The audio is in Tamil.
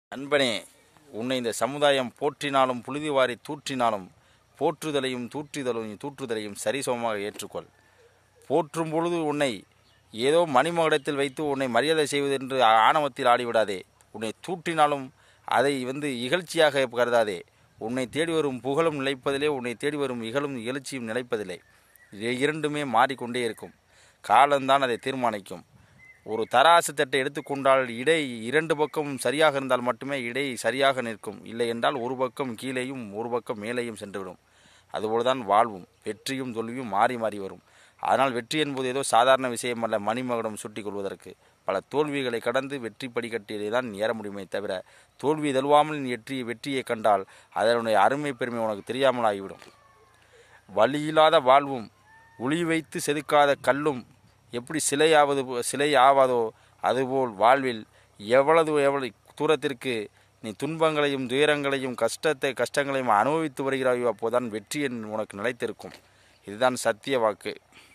நண்பனே உன்னை இந்த சமுதாயம் போற்றினாலும் புழுதி வாரி தூற்றினாலும் போற்றுதலையும் தூற்றுதலையும் தூற்றுதலையும் சரிசமமாக ஏற்றுக்கொள் போற்றும் பொழுது உன்னை ஏதோ மணிமகுடத்தில் வைத்து உன்னை மரியாதை செய்வதென்று ஆணவத்தில் ஆடிவிடாதே உன்னை தூற்றினாலும் அதை வந்து இகழ்ச்சியாக கருதாதே உன்னை தேடி வரும் புகழும் நிலைப்பதிலே உன்னை தேடி வரும் இகழும் இகழ்ச்சியும் நிலைப்பதில்லை இது இரண்டுமே மாறிக்கொண்டே இருக்கும் காலம்தான் அதை தீர்மானிக்கும் ஒரு தராசு தட்டை எடுத்துக்கொண்டால் இடை இரண்டு பக்கமும் சரியாக இருந்தால் மட்டுமே இடை சரியாக நிற்கும் இல்லை என்றால் ஒரு பக்கம் கீழேயும் ஒரு பக்கம் மேலேயும் சென்றுவிடும் அதுபோல்தான் வாழ்வும் வெற்றியும் தோல்வியும் மாறி மாறி வரும் அதனால் வெற்றி என்பது ஏதோ சாதாரண விஷயம் அல்ல மணிமகுடம் சுட்டிக் கொள்வதற்கு பல தோல்விகளை கடந்து வெற்றி படிக்கட்டிலே தான் ஏற முடியுமே தவிர தோல்வி தழுவாமல் நீ வெற்றி வெற்றியை கண்டால் அதனுடைய அருமை பெருமை உனக்கு தெரியாமல் ஆகிவிடும் வழியில்லாத வாழ்வும் உளி வைத்து செதுக்காத கல்லும் எப்படி சிலையாவது போ- சிலை ஆவாதோ அதுபோல் வாழ்வில் எவ்வளவு எவ்வளவு தூரத்திற்கு நீ துன்பங்களையும் துயரங்களையும் கஷ்டத்தை கஷ்டங்களையும் அனுபவித்து வருகிறாயோ அப்போதான் வெற்றி என் உனக்கு நிலைத்திருக்கும் இதுதான் சத்திய வாக்கு